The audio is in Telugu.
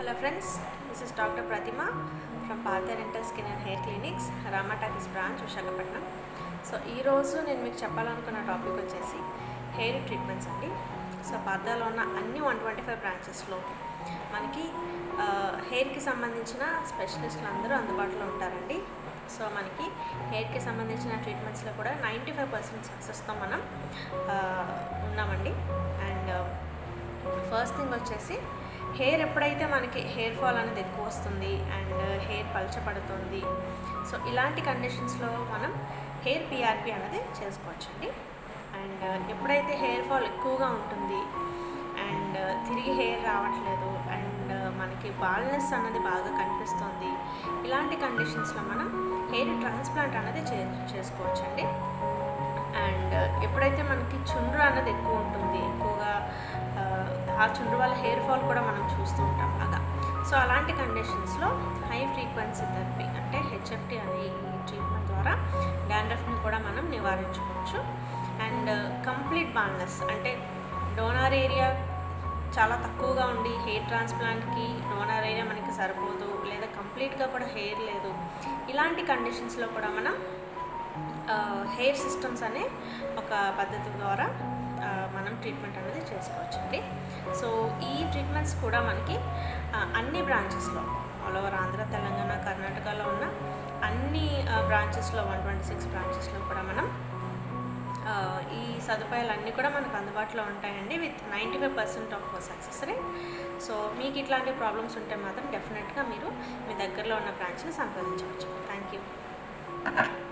Hello friends, this is Dr. Pratima from Partha Dental Skin and Hair Clinics, Rama Talkies branch Visakhapatnam so ఈరోజు నేను మీకు చెప్పాలనుకున్న టాపిక్ వచ్చేసి హెయిర్ ట్రీట్మెంట్స్ అండి సో పార్థాలో ఉన్న అన్ని వన్ ట్వంటీ ఫైవ్ బ్రాంచెస్లో మనకి హెయిర్కి సంబంధించిన స్పెషలిస్టులు అందరూ అందుబాటులో ఉంటారండి సో మనకి హెయిర్కి సంబంధించిన ట్రీట్మెంట్స్లో కూడా నైంటీ ఫైవ్ పర్సెంట్ సక్సెస్తో మనం ఆ, ఉన్నామండి అండ్ ఫస్ట్ థింగ్ వచ్చేసి హెయిర్ ఎప్పుడైతే మనకి హెయిర్ ఫాల్ అనేది ఎక్కువ వస్తుంది అండ్ హెయిర్ పలచబడుతుంది సో ఇలాంటి కండిషన్స్లో మనం హెయిర్ పిఆర్పి అనేది చేసుకోవచ్చండి అండ్ ఎప్పుడైతే హెయిర్ ఫాల్ ఎక్కువగా ఉంటుంది అండ్ తిరిగి హెయిర్ రావట్లేదు అండ్ మనకి బాల్నెస్ అన్నది బాగా కనిపిస్తుంది ఇలాంటి కండిషన్స్లో మనం హెయిర్ ట్రాన్స్ప్లాంట్ అనేది చే చేసుకోవచ్చండి అండ్ ఎప్పుడైతే మనకి చుండ్రు అన్నది ఎక్కువ ఉంటుంది ఎక్కువగా ఆ, ఆ చుండ్రు వల్ల హెయిర్ ఫాల్ కూడా మనం చూస్తూ ఉంటాం బాగా సో అలాంటి కండిషన్స్లో హై ఫ్రీక్వెన్సీ థెరపీ అంటే హెచ్ఎఫ్టీ అనే ఈ ట్రీట్మెంట్ ద్వారా డాండ్రఫ్ని కూడా మనం నివారించుకోవచ్చు అండ్ కంప్లీట్ బాల్నెస్ అంటే డోనార్ ఏరియా చాలా తక్కువగా ఉండి హెయిర్ ట్రాన్స్ప్లాంట్కి డోనర్ ఏరియా మనకి సరిపోదు లేదా కంప్లీట్గా కూడా హెయిర్ లేదు ఇలాంటి కండిషన్స్లో కూడా మనం హెయిర్ సిస్టమ్స్ అనే ఒక పద్ధతి ద్వారా ఆ, మనం ట్రీట్మెంట్ అనేది చేసుకోవచ్చండి సో ఈ ట్రీట్మెంట్స్ కూడా మనకి ఆ, అన్ని బ్రాంచెస్లో ఆల్ ఓవర్ ఆంధ్ర తెలంగాణ కర్ణాటకలో ఉన్న అన్ని బ్రాంచెస్లో వన్ ట్వంటీ సిక్స్ బ్రాంచెస్లో కూడా మనం ఆ, ఈ సదుపాయాలన్నీ కూడా మనకు అందుబాటులో ఉంటాయండి with ninety five percent of success rate so మీకు ఇట్లాంటి ప్రాబ్లమ్స్ ఉంటే మాత్రం డెఫినెట్గా మీరు మీ దగ్గరలో ఉన్న బ్రాంచ్ని సంప్రదించవచ్చు థ్యాంక్ యూ